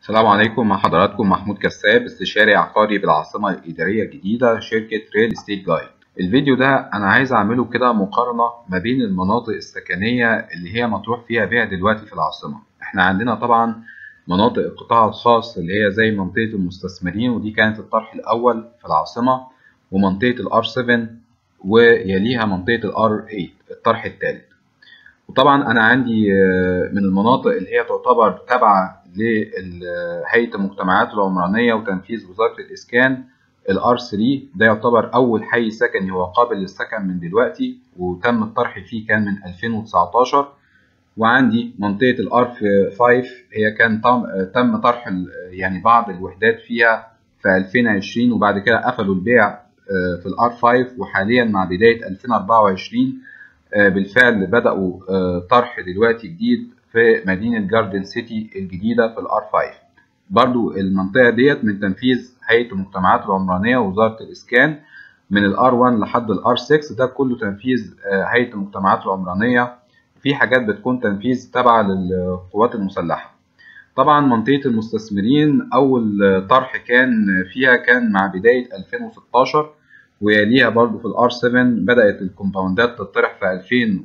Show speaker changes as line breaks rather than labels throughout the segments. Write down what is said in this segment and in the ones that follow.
السلام عليكم مع حضراتكم محمود كساب استشاري عقاري بالعاصمة الإدارية الجديدة شركة ريل استيت جايد الفيديو ده أنا عايز أعمله كده مقارنة ما بين المناطق السكنية اللي هي مطروح فيها بيع دلوقتي في العاصمة احنا عندنا طبعا مناطق القطاع الخاص اللي هي زي منطقة المستثمرين ودي كانت الطرح الأول في العاصمة ومنطقة الار 7 ويليها منطقة الار 8 الطرح الثالث وطبعا أنا عندي من المناطق اللي هي تعتبر تابعة لهيئة المجتمعات العمرانية وتنفيذ وزارة الإسكان الار 3 ده يعتبر أول حي سكني هو قابل للسكن من دلوقتي وتم الطرح فيه كان من 2019 وعندي منطقة الار 5 هي كان تم طرح يعني بعض الوحدات فيها في 2020 وبعد كده قفلوا البيع في الار 5 وحاليا مع بداية 2024 بالفعل بدأوا طرح دلوقتي جديد في مدينة جاردن سيتي الجديدة في الار 5 برضو المنطقة ديت من تنفيذ هيئة المجتمعات العمرانية ووزارة الإسكان من الار 1 لحد الار 6 ده كله تنفيذ هيئة المجتمعات العمرانية في حاجات بتكون تنفيذ تابعة للقوات المسلحة طبعا منطقة المستثمرين أول طرح كان فيها كان مع بداية 2016 ويليها برضو في الار 7 بدأت الكومباوندات تطرح في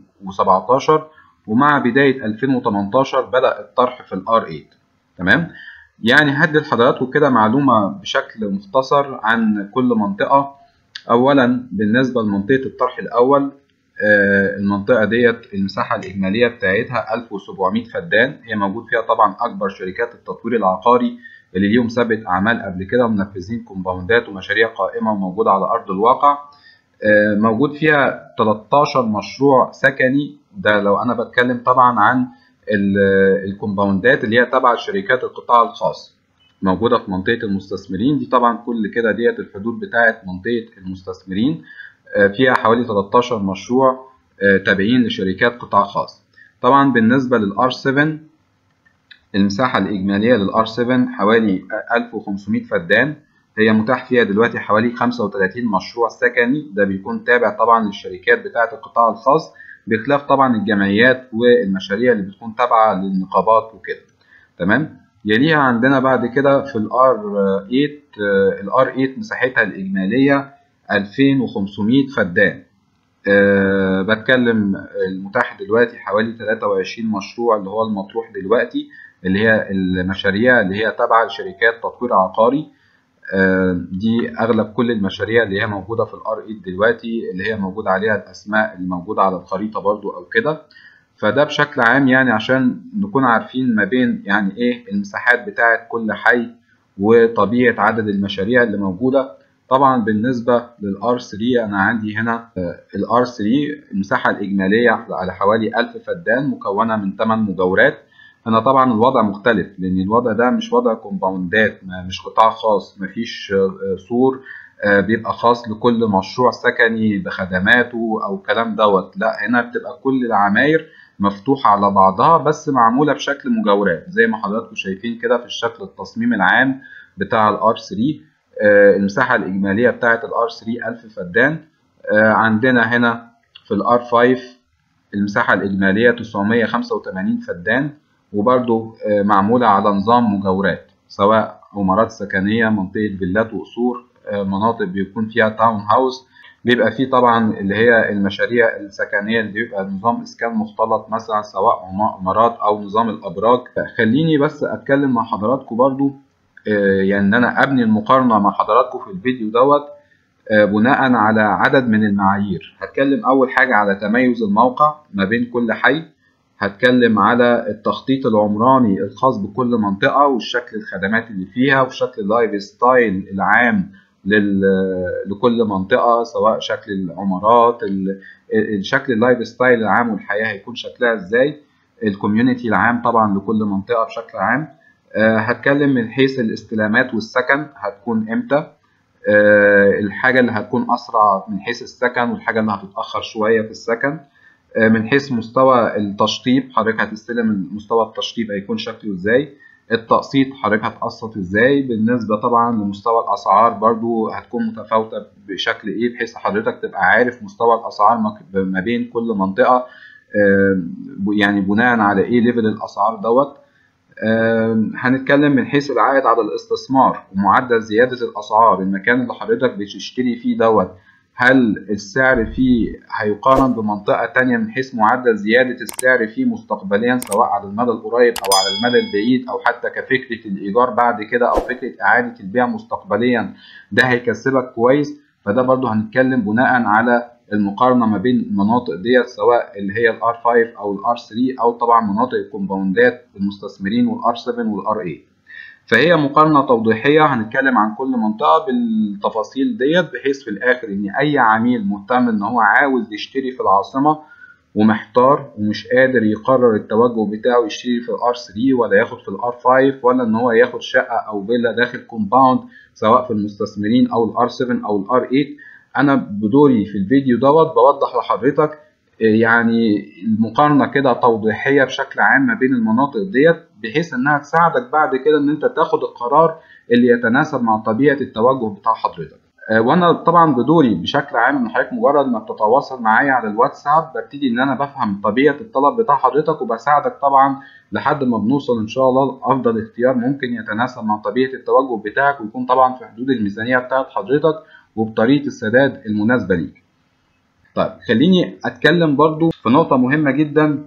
2017 ومع بداية 2018 بدأ الطرح في الار 8 تمام يعني هدي لحضراتكم كده معلومة بشكل مختصر عن كل منطقة أولا بالنسبة لمنطقة الطرح الأول المنطقة ديت المساحة الإجمالية بتاعتها 1700 فدان هي موجود فيها طبعا أكبر شركات التطوير العقاري اللي ليهم سابقة أعمال قبل كده ومنفذين كومباوندات ومشاريع قائمة وموجودة على أرض الواقع موجود فيها 13 مشروع سكني ده لو أنا بتكلم طبعا عن الكومباوندات اللي هي تبع شركات القطاع الخاص موجودة في منطقة المستثمرين دي طبعا كل كده ديت الحدود بتاعة منطقة المستثمرين فيها حوالي 13 مشروع تابعين لشركات قطاع خاص طبعا بالنسبة للآر 7 المساحة الإجمالية للآر 7 حوالي 1500 فدان هي متاح فيها دلوقتي حوالي 35 مشروع سكني ده بيكون تابع طبعا للشركات بتاعة القطاع الخاص بخلاف طبعا الجمعيات والمشاريع اللي بتكون تابعة للنقابات وكده تمام يليها عندنا بعد كده في الار 8 الار 8 مساحتها الإجمالية 2500 فدان أه بتكلم المتاح دلوقتي حوالي 23 مشروع اللي هو المطروح دلوقتي اللي هي المشاريع اللي هي تابعة لشركات تطوير عقاري أه دي أغلب كل المشاريع اللي هي موجودة في الار 8 دلوقتي اللي هي موجود عليها الأسماء اللي موجودة على الخريطة برضو أو كده فده بشكل عام يعني عشان نكون عارفين ما بين يعني إيه المساحات بتاعة كل حي وطبيعة عدد المشاريع اللي موجودة طبعا بالنسبة للار 3 أنا عندي هنا الار 3 المساحة الإجمالية على حوالي 1000 فدان مكونة من 8 مجاورات هنا طبعا الوضع مختلف لأن الوضع ده مش وضع كومباوندات مش قطاع خاص مفيش سور بيبقى خاص لكل مشروع سكني بخدماته أو الكلام دوت لا هنا بتبقى كل العماير مفتوحة على بعضها بس معمولة بشكل مجاورات زي ما حضراتكم شايفين كده في الشكل التصميم العام بتاع الار 3 المساحة الإجمالية بتاعة الار 3 1000 فدان عندنا هنا في الار 5 المساحة الإجمالية 985 فدان وبرضو معمولة على نظام مجاورات سواء عمارات سكنية منطقة فيلات وقصور مناطق بيكون فيها تاون هاوس بيبقى فيه طبعا اللي هي المشاريع السكنية اللي بيبقى نظام إسكان مختلط مثلا سواء عمارات أو نظام الأبراج خليني بس أتكلم مع حضراتكم برضو يعني ان انا ابني المقارنه مع حضراتكم في الفيديو دوت بناء على عدد من المعايير هتكلم اول حاجه على تميز الموقع ما بين كل حي هتكلم على التخطيط العمراني الخاص بكل منطقه والشكل الخدمات اللي فيها وشكل اللايف ستايل العام لكل منطقه سواء شكل العمارات الشكل اللايف ستايل العام والحياه هيكون شكلها ازاي الكوميونتي العام طبعا لكل منطقه بشكل عام أه هتكلم من حيث الاستلامات والسكن هتكون امتى أه الحاجة اللي هتكون أسرع من حيث السكن والحاجة اللي هتتأخر شوية في السكن أه من حيث مستوى التشطيب حضرتك هتستلم مستوى التشطيب هيكون شكله ازاي التقسيط حضرتك هتقسط ازاي بالنسبة طبعا لمستوى الأسعار برضو هتكون متفاوتة بشكل ايه بحيث حضرتك تبقى عارف مستوى الأسعار ما بين كل منطقة يعني بناء على ايه ليفل الأسعار دوت هنتكلم من حيث العائد على الاستثمار ومعدل زيادة الأسعار المكان اللي حضرتك بتشتري فيه دوت هل السعر فيه هيقارن بمنطقة تانية من حيث معدل زيادة السعر فيه مستقبليا سواء على المدى القريب أو على المدى البعيد أو حتى كفكرة الإيجار بعد كده أو فكرة إعادة البيع مستقبليا ده هيكسبك كويس فده برضو هنتكلم بناء على المقارنه ما بين المناطق ديت سواء اللي هي الار 5 او الار 3 او طبعا مناطق الكومباوندات المستثمرين والار 7 والار 8 فهي مقارنه توضيحيه هنتكلم عن كل منطقه بالتفاصيل ديت بحيث في الاخر ان اي عميل مهتم ان هو عاوز يشتري في العاصمه ومحتار ومش قادر يقرر التوجه بتاعه يشتري في الار 3 ولا ياخد في الار 5 ولا ان هو ياخد شقه او فيلا داخل كومباوند سواء في المستثمرين او الار 7 او الار 8 انا بدوري في الفيديو دوت بوضح لحضرتك يعني المقارنه كده توضيحيه بشكل عام ما بين المناطق ديت بحيث انها تساعدك بعد كده ان انت تاخد القرار اللي يتناسب مع طبيعه التوجه بتاع حضرتك وانا طبعا بدوري بشكل عام ان حضرتك مجرد ما بتتواصل معايا على الواتساب ببتدي ان انا بفهم طبيعه الطلب بتاع حضرتك وبساعدك طبعا لحد ما بنوصل ان شاء الله لافضل اختيار ممكن يتناسب مع طبيعه التوجه بتاعك ويكون طبعا في حدود الميزانيه بتاعت حضرتك وبطريقه السداد المناسبه ليك. طيب خليني اتكلم برضو في نقطه مهمه جدا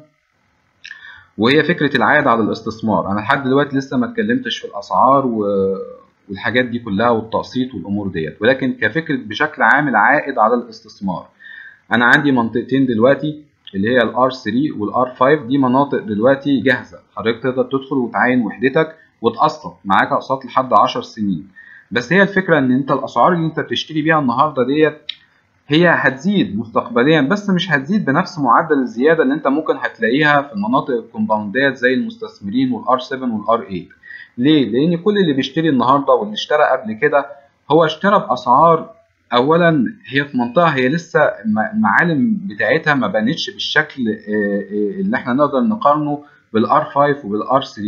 وهي فكره العائد على الاستثمار، انا لحد دلوقتي لسه ما اتكلمتش في الاسعار و... والحاجات دي كلها والتقسيط والامور ديت ولكن كفكره بشكل عام العائد على الاستثمار. انا عندي منطقتين دلوقتي اللي هي الار 3 والار 5 دي مناطق دلوقتي جاهزه حضرتك تقدر تدخل وتعاين وحدتك وتقسط معاك اقساط لحد 10 سنين. بس هي الفكره ان انت الاسعار اللي انت بتشتري بيها النهارده ديت هي هتزيد مستقبليا بس مش هتزيد بنفس معدل الزياده اللي انت ممكن هتلاقيها في المناطق الكومباوندات زي المستثمرين والار 7 والار 8 ليه لان كل اللي بيشتري النهارده واللي اشترى قبل كده هو اشترى باسعار اولا هي في منطقه هي لسه المعالم بتاعتها ما بانتش بالشكل اللي احنا نقدر نقارنه بالار 5 وبالار 3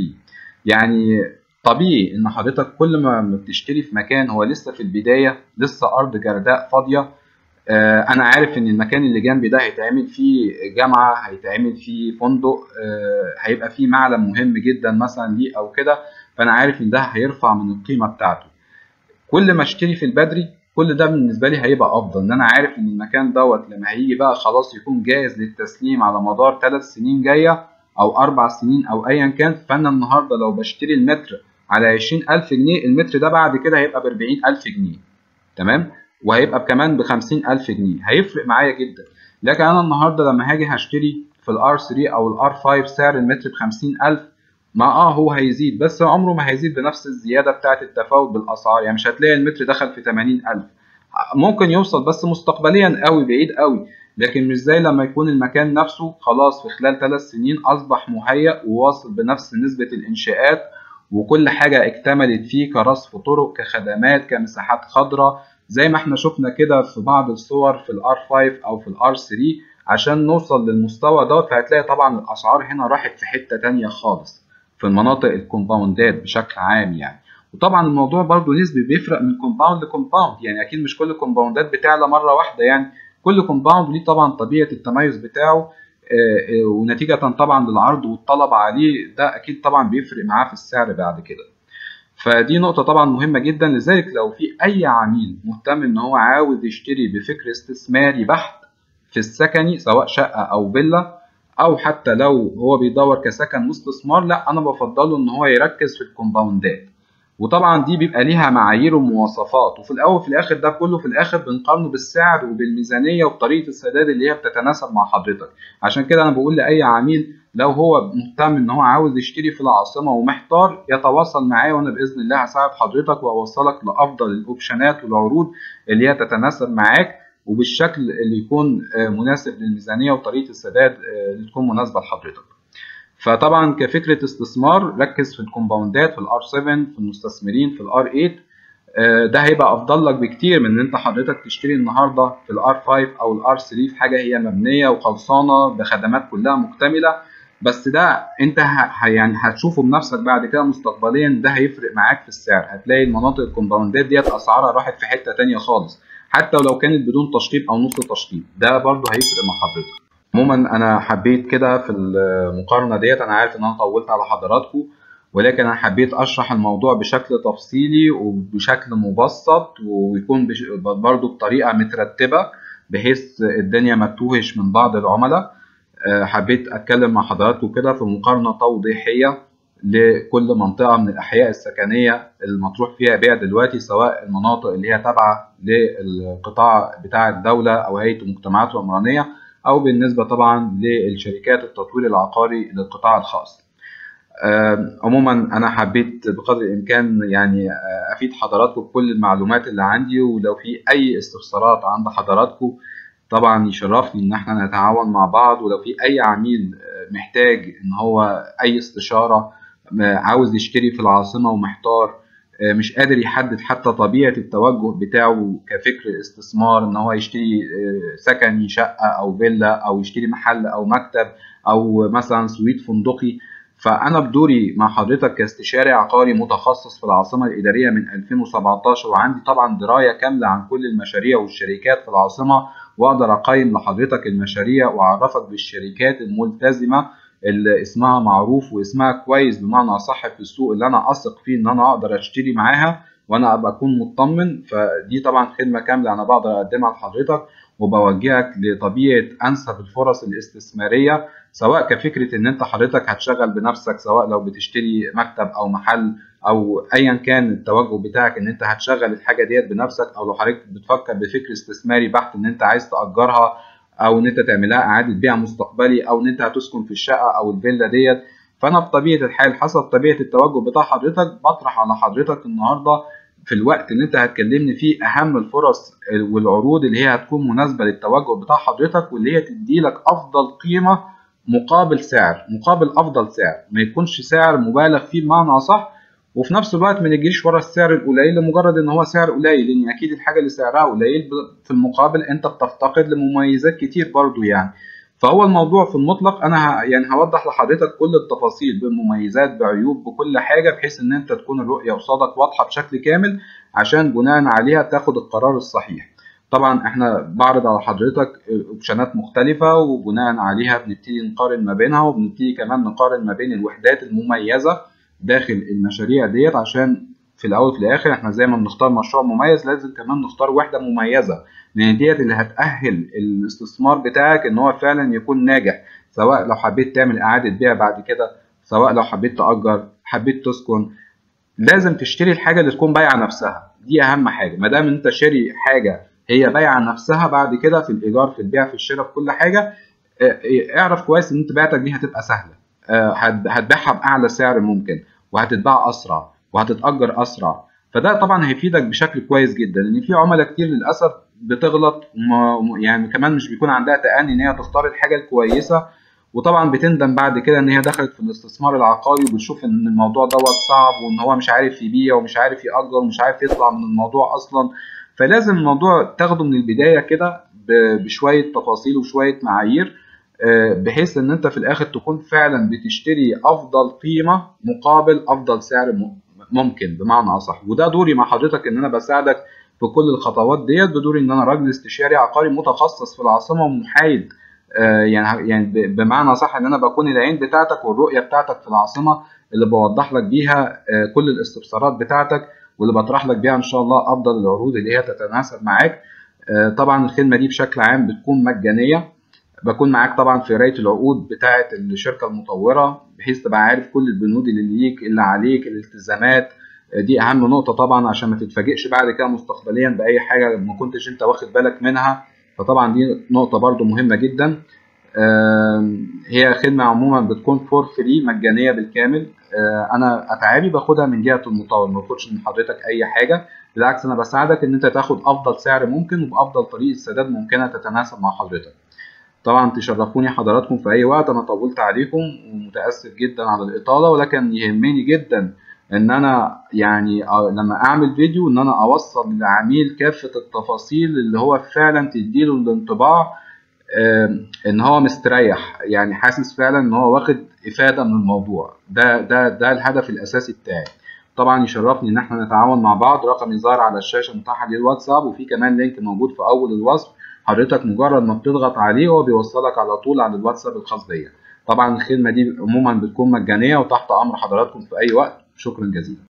يعني طبيعي ان حضرتك كل ما بتشتري في مكان هو لسه في البدايه لسه ارض جرداء فاضيه آه انا عارف ان المكان اللي جنبي ده هيتعمل فيه جامعه هيتعمل فيه فندق آه هيبقى فيه معلم مهم جدا مثلا ليه او كده فانا عارف ان ده هيرفع من القيمه بتاعته كل ما اشتري في البدري كل ده بالنسبه لي هيبقى افضل ان انا عارف ان المكان دوت لما هيجي بقى خلاص يكون جاهز للتسليم على مدار ثلاث سنين جايه او اربع سنين او ايا كان فانا النهارده لو بشتري المتر على 20000 جنيه المتر ده بعد كده هيبقى ب 40000 جنيه تمام وهيبقى كمان ب 50000 جنيه هيفرق معايا جدا لكن انا النهارده لما هاجي هشتري في الار 3 او الار 5 سعر المتر ب 50000 ما اه هو هيزيد بس عمره ما هيزيد بنفس الزياده بتاعه التفاوت بالاسعار يعني مش هتلاقي المتر دخل في 80000 ممكن يوصل بس مستقبليا قوي بعيد قوي لكن مش زي لما يكون المكان نفسه خلاص في خلال ثلاث سنين اصبح مهيأ وواصل بنفس نسبه الانشاءات وكل حاجة اكتملت فيه كرصف طرق كخدمات كمساحات خضراء زي ما احنا شفنا كده في بعض الصور في الار 5 او في الار 3 عشان نوصل للمستوى دوت فهتلاقي طبعا الاسعار هنا راحت في حتة تانية خالص في المناطق الكومباوندات بشكل عام يعني وطبعا الموضوع برضو نسبي بيفرق من كومباوند لكومباوند يعني اكيد مش كل الكومباوندات بتعلى مرة واحدة يعني كل كومباوند ليه طبعا طبيعة التميز بتاعه ونتيجة طبعا للعرض والطلب عليه ده أكيد طبعا بيفرق معاه في السعر بعد كده فدي نقطة طبعا مهمة جدا لذلك لو في أي عميل مهتم إن هو عاوز يشتري بفكر استثماري بحت في السكني سواء شقة أو فيلا أو حتى لو هو بيدور كسكن واستثمار لا أنا بفضله إن هو يركز في الكومباوندات وطبعا دي بيبقى ليها معايير ومواصفات وفي الاول وفي الاخر ده كله في الاخر بنقارنه بالسعر وبالميزانيه وبطريقه السداد اللي هي بتتناسب مع حضرتك عشان كده انا بقول لاي عميل لو هو مهتم ان هو عاوز يشتري في العاصمه ومحتار يتواصل معايا وانا باذن الله هساعد حضرتك واوصلك لافضل الاوبشنات والعروض اللي هي تتناسب معاك وبالشكل اللي يكون مناسب للميزانيه وطريقه السداد اللي تكون مناسبه لحضرتك فطبعا كفكره استثمار ركز في الكومباوندات في الار 7 في المستثمرين في الار 8 ده هيبقى افضل لك بكتير من ان انت حضرتك تشتري النهارده في الار 5 او الار 3 في حاجه هي مبنيه وخلصانه بخدمات كلها مكتمله بس ده انت ه... يعني هتشوفه بنفسك بعد كده مستقبليا ده هيفرق معاك في السعر هتلاقي المناطق الكومباوندات ديت اسعارها راحت في حته تانية خالص حتى ولو كانت بدون تشطيب او نص تشطيب ده برضه هيفرق مع حضرتك عموما انا حبيت كده في المقارنه ديت انا عارف ان انا طولت على حضراتكم ولكن انا حبيت اشرح الموضوع بشكل تفصيلي وبشكل مبسط ويكون بش... برضو بطريقه مترتبه بحيث الدنيا ما تتوهش من بعض العملاء حبيت اتكلم مع حضراتكم كده في مقارنه توضيحيه لكل منطقه من الاحياء السكنيه المطروح فيها بيع دلوقتي سواء المناطق اللي هي تابعه للقطاع بتاع الدوله او هيئه المجتمعات العمرانيه او بالنسبه طبعا للشركات التطوير العقاري للقطاع الخاص عموما انا حبيت بقدر الامكان يعني افيد حضراتكم بكل المعلومات اللي عندي ولو في اي استفسارات عند حضراتكم طبعا يشرفني ان احنا نتعاون مع بعض ولو في اي عميل محتاج ان هو اي استشاره عاوز يشتري في العاصمه ومحتار مش قادر يحدد حتى طبيعه التوجه بتاعه كفكر استثمار ان هو يشتري سكني شقه او فيلا او يشتري محل او مكتب او مثلا سويت فندقي فانا بدوري مع حضرتك كاستشاري عقاري متخصص في العاصمه الاداريه من 2017 وعندي طبعا درايه كامله عن كل المشاريع والشركات في العاصمه واقدر اقيم لحضرتك المشاريع واعرفك بالشركات الملتزمه اللي اسمها معروف واسمها كويس بمعنى اصح في السوق اللي انا اثق فيه ان انا اقدر اشتري معاها وانا ابقى اكون مطمن فدي طبعا خدمه كامله انا بقدر اقدمها لحضرتك وبوجهك لطبيعه انسب الفرص الاستثماريه سواء كفكره ان انت حضرتك هتشغل بنفسك سواء لو بتشتري مكتب او محل او ايا كان التوجه بتاعك ان انت هتشغل الحاجه ديت بنفسك او لو حضرتك بتفكر بفكر استثماري بحت ان انت عايز تاجرها او ان انت تعملها اعاده بيع مستقبلي او ان انت هتسكن في الشقه او الفيلا ديت فانا بطبيعه الحال حسب طبيعه التوجه بتاع حضرتك بطرح على حضرتك النهارده في الوقت اللي انت هتكلمني فيه اهم الفرص والعروض اللي هي هتكون مناسبه للتوجه بتاع حضرتك واللي هي تدي لك افضل قيمه مقابل سعر مقابل افضل سعر ما يكونش سعر مبالغ فيه بمعنى اصح وفي نفس الوقت ما نجريش ورا السعر القليل لمجرد ان هو سعر قليل لان اكيد الحاجه اللي سعرها قليل في المقابل انت بتفتقد لمميزات كتير برضو يعني فهو الموضوع في المطلق انا يعني هوضح لحضرتك كل التفاصيل بمميزات بعيوب بكل حاجه بحيث ان انت تكون الرؤيه قصادك واضحه بشكل كامل عشان بناء عليها تاخد القرار الصحيح طبعا احنا بعرض على حضرتك اوبشنات مختلفه وبناء عليها بنبتدي نقارن ما بينها وبنبتدي كمان نقارن ما بين الوحدات المميزه داخل المشاريع ديت عشان في الاول وفي الاخر احنا زي ما بنختار مشروع مميز لازم كمان نختار وحده مميزه لان ديت اللي هتاهل الاستثمار بتاعك ان هو فعلا يكون ناجح سواء لو حبيت تعمل اعاده بيع بعد كده سواء لو حبيت تاجر حبيت تسكن لازم تشتري الحاجه اللي تكون بايعه نفسها دي اهم حاجه ما دام انت شاري حاجه هي بايعه نفسها بعد كده في الايجار في البيع في الشراء في كل حاجه اعرف كويس ان انت بيعتك دي هتبقى سهله هتبيعها باعلى سعر ممكن وهتتباع اسرع وهتتاجر اسرع فده طبعا هيفيدك بشكل كويس جدا لان في عملاء كتير للاسف بتغلط يعني كمان مش بيكون عندها تأني ان هي تختار الحاجه الكويسه وطبعا بتندم بعد كده ان هي دخلت في الاستثمار العقاري وبتشوف ان الموضوع دوت صعب وان هو مش عارف يبيع ومش عارف يأجر ومش عارف يطلع من الموضوع اصلا فلازم الموضوع تاخده من البدايه كده بشويه تفاصيل وشويه معايير بحيث ان انت في الاخر تكون فعلا بتشتري افضل قيمه مقابل افضل سعر ممكن بمعنى اصح وده دوري مع حضرتك ان انا بساعدك في كل الخطوات ديت بدوري ان انا راجل استشاري عقاري متخصص في العاصمه ومحايد يعني يعني بمعنى صح ان انا بكون العين بتاعتك والرؤيه بتاعتك في العاصمه اللي بوضح لك بيها كل الاستفسارات بتاعتك واللي بطرح لك بيها ان شاء الله افضل العروض اللي هي تتناسب معاك طبعا الخدمه دي بشكل عام بتكون مجانيه بكون معاك طبعا في قرايه العقود بتاعه الشركه المطوره بحيث تبقى عارف كل البنود اللي ليك اللي عليك الالتزامات دي اهم نقطه طبعا عشان ما تتفاجئش بعد كده مستقبليا باي حاجه ما كنتش انت واخد بالك منها فطبعا دي نقطه برضو مهمه جدا هي خدمه عموما بتكون فور فري مجانيه بالكامل انا اتعابي باخدها من جهه المطور ما باخدش من حضرتك اي حاجه بالعكس انا بساعدك ان انت تاخد افضل سعر ممكن وبافضل طريقه سداد ممكنه تتناسب مع حضرتك طبعا تشرفوني حضراتكم في اي وقت انا طولت عليكم ومتاسف جدا على الاطاله ولكن يهمني جدا ان انا يعني لما اعمل فيديو ان انا اوصل للعميل كافه التفاصيل اللي هو فعلا تديله الانطباع ان هو مستريح يعني حاسس فعلا ان هو واخد افاده من الموضوع ده ده ده الهدف الاساسي بتاعي طبعا يشرفني ان احنا نتعاون مع بعض رقمي ظاهر على الشاشه متاح للواتساب وفي كمان لينك موجود في اول الوصف حضرتك مجرد ما بتضغط عليه هو بيوصلك على طول على الواتساب الخاص بيا طبعا الخدمة دي عموما بتكون مجانية وتحت أمر حضراتكم في أي وقت شكرا جزيلا